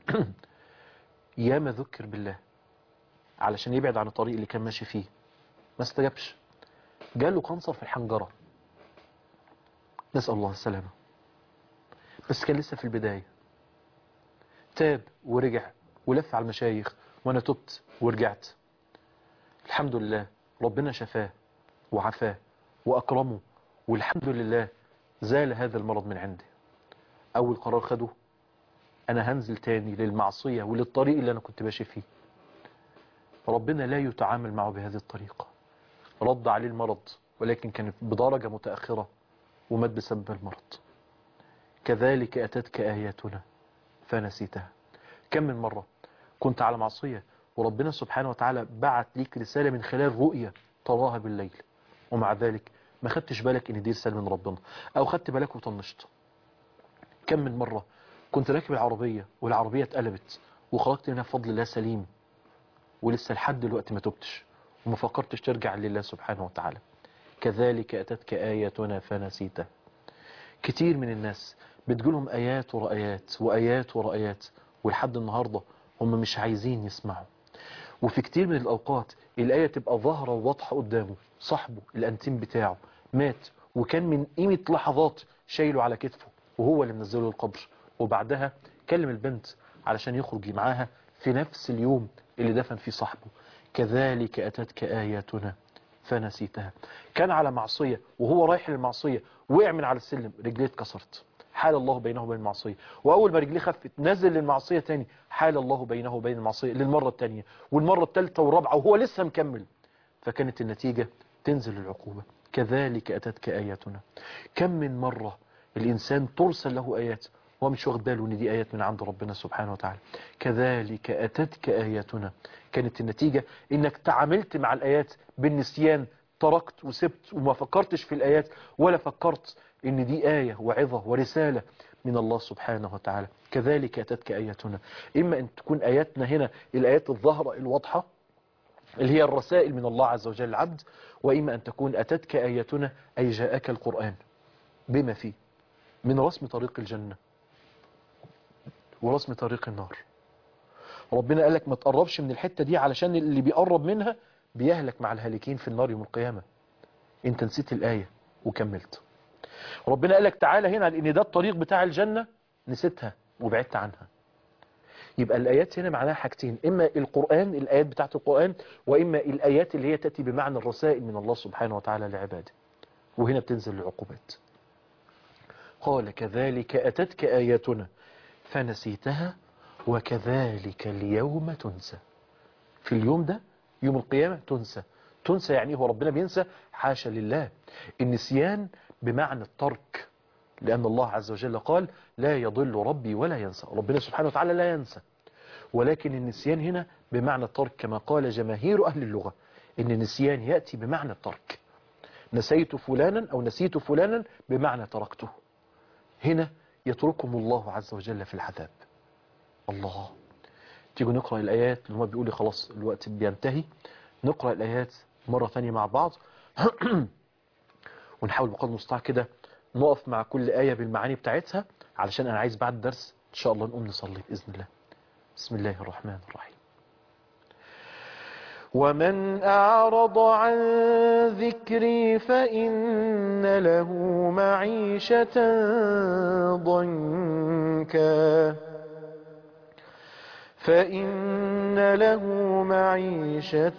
ياما ذكر بالله علشان يبعد عن الطريق اللي كان ماشي فيه ما استجابش جاله كانسر في الحنجرة نسأل الله السلامة بس كان لسه في البداية تاب ورجع ولف على المشايخ وانا تبت ورجعت الحمد لله ربنا شفاه وعفاه واكرمه والحمد لله زال هذا المرض من عنده اول قرار خده انا هنزل تاني للمعصية وللطريق اللي انا كنت ماشي فيه ربنا لا يتعامل معه بهذه الطريقة رد عليه المرض ولكن كانت بدرجة متأخرة ومات بسبب المرض كذلك أتتك آياتنا فنسيتها كم من مرة كنت على معصية وربنا سبحانه وتعالى بعت ليك رسالة من خلال رؤية تراها بالليل ومع ذلك ما خدتش بالك ان دي رسالة من ربنا او خدت بالك وطنشت كم من مرة كنت راكب العربية والعربية اتقلبت وخرجت منها بفضل الله سليم ولسه لحد دلوقتي ما تبتش وما فكرتش ترجع لله سبحانه وتعالى كذلك أتتك آياتنا فنسيتها كتير من الناس بتقولهم آيات ورا آيات وآيات ورا آيات ولحد النهاردة هم مش عايزين يسمعوا وفي كتير من الأوقات الآية تبقى ظاهرة وواضحة قدامه صاحبه الأنتيم بتاعه مات وكان من قيمة لحظات شايله على كتفه وهو اللي منزله القبر وبعدها كلم البنت علشان يخرج معاها في نفس اليوم اللي دفن فيه صاحبه كذلك أتتك آياتنا فنسيتها كان على معصية وهو رايح للمعصية وقع من على السلم رجليه اتكسرت حال الله بينه وبين المعصية وأول ما رجليه خفت نزل للمعصية تاني حال الله بينه وبين المعصية للمرة التانية والمرة الثالثة والرابعة وهو لسه مكمل فكانت النتيجة تنزل العقوبة كذلك أتتك آياتنا كم من مرة الإنسان ترسل له آيات هو مش واخد باله ان دي آيات من عند ربنا سبحانه وتعالى كذلك أتتك آياتنا كانت النتيجة انك تعاملت مع الآيات بالنسيان تركت وسبت وما فكرتش في الآيات ولا فكرت ان دي آية وعظة ورسالة من الله سبحانه وتعالى كذلك أتتك آياتنا إما أن تكون آياتنا هنا الآيات الظاهرة الواضحة اللي هي الرسائل من الله عز وجل العبد وإما أن تكون أتتك آياتنا أي جاءك القرآن بما فيه من رسم طريق الجنة ورسم طريق النار ربنا قال لك ما تقربش من الحتة دي علشان اللي بيقرب منها بيهلك مع الهالكين في النار يوم القيامة انت نسيت الآية وكملت ربنا قال لك تعالى هنا لان ده الطريق بتاع الجنة نسيتها وبعدت عنها يبقى الآيات هنا معناها حاجتين إما القرآن الآيات بتاعت القرآن وإما الآيات اللي هي تأتي بمعنى الرسائل من الله سبحانه وتعالى لعباده وهنا بتنزل العقوبات قال كذلك أتتك آياتنا فنسيتها وكذلك اليوم تنسى في اليوم ده يوم القيامة تنسى تنسى يعني هو ربنا بينسى حاشا لله النسيان بمعنى الترك لأن الله عز وجل قال لا يضل ربي ولا ينسى ربنا سبحانه وتعالى لا ينسى ولكن النسيان هنا بمعنى الترك كما قال جماهير أهل اللغة إن النسيان يأتي بمعنى الترك نسيت فلانا أو نسيت فلانا بمعنى تركته هنا يتركهم الله عز وجل في العذاب الله تيجوا نقرأ الآيات اللي هو بيقول لي خلاص الوقت بينتهي نقرأ الآيات مرة ثانية مع بعض ونحاول بقدر المستطاع كده نقف مع كل آية بالمعاني بتاعتها علشان أنا عايز بعد الدرس إن شاء الله نقوم نصلي بإذن الله بسم الله الرحمن الرحيم ومن أعرض عن ذكري فإن له معيشة ضنكا فإن له معيشة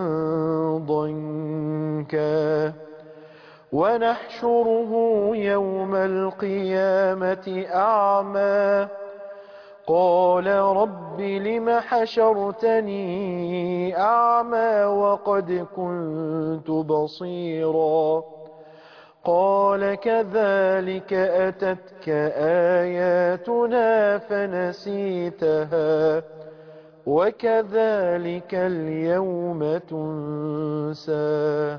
ضنكا ونحشره يوم القيامة أعمى قال رب لم حشرتني أعمى وقد كنت بصيرا قال كذلك أتتك آياتنا فنسيتها وكذلك اليوم تنسى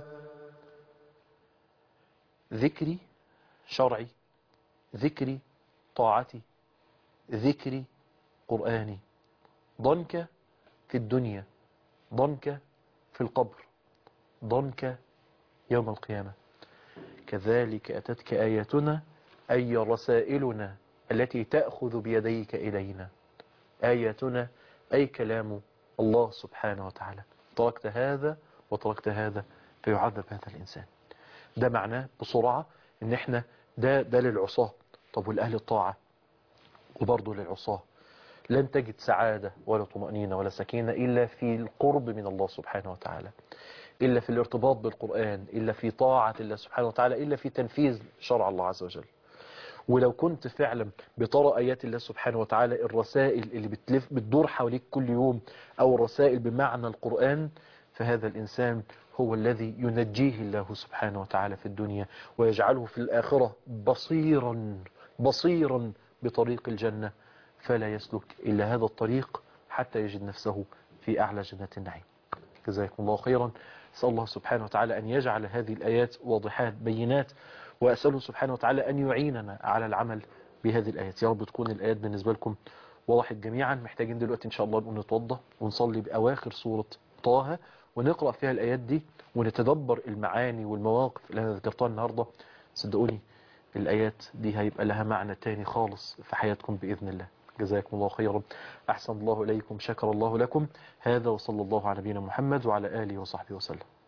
ذكري شرعي ذكري طاعتي ذكري قرآني ضنك في الدنيا ضنك في القبر ضنك يوم القيامة كذلك أتتك آياتنا أي رسائلنا التي تأخذ بيديك إلينا آياتنا أي كلام الله سبحانه وتعالى تركت هذا وتركت هذا فيعذب هذا الإنسان ده معناه بسرعة ان احنا ده ده للعصاة طب والأهل الطاعة وبرضه للعصاة لن تجد سعادة ولا طمأنينة ولا سكينة إلا في القرب من الله سبحانه وتعالى إلا في الارتباط بالقرآن إلا في طاعة الله سبحانه وتعالى إلا في تنفيذ شرع الله عز وجل ولو كنت فعلا بترى آيات الله سبحانه وتعالى الرسائل اللي بتلف بتدور حواليك كل يوم أو الرسائل بمعنى القرآن فهذا الإنسان هو الذي ينجيه الله سبحانه وتعالى في الدنيا ويجعله في الآخرة بصيرا بصيرا بطريق الجنة فلا يسلك إلا هذا الطريق حتى يجد نفسه في أعلى جنات النعيم جزاكم الله خيرا أسأل الله سبحانه وتعالى أن يجعل هذه الآيات واضحات بينات وأسأله سبحانه وتعالى أن يعيننا على العمل بهذه الآيات يا رب تكون الآيات بالنسبة لكم وضحت جميعا محتاجين دلوقتي إن شاء الله نقوم نتوضى ونصلي بأواخر سورة طه ونقرأ فيها الآيات دي ونتدبر المعاني والمواقف اللي أنا ذكرتها النهاردة صدقوني الآيات دي هيبقى لها معنى تاني خالص في حياتكم بإذن الله جزاكم الله خيرا أحسن الله إليكم شكر الله لكم هذا وصلى الله على نبينا محمد وعلى آله وصحبه وسلم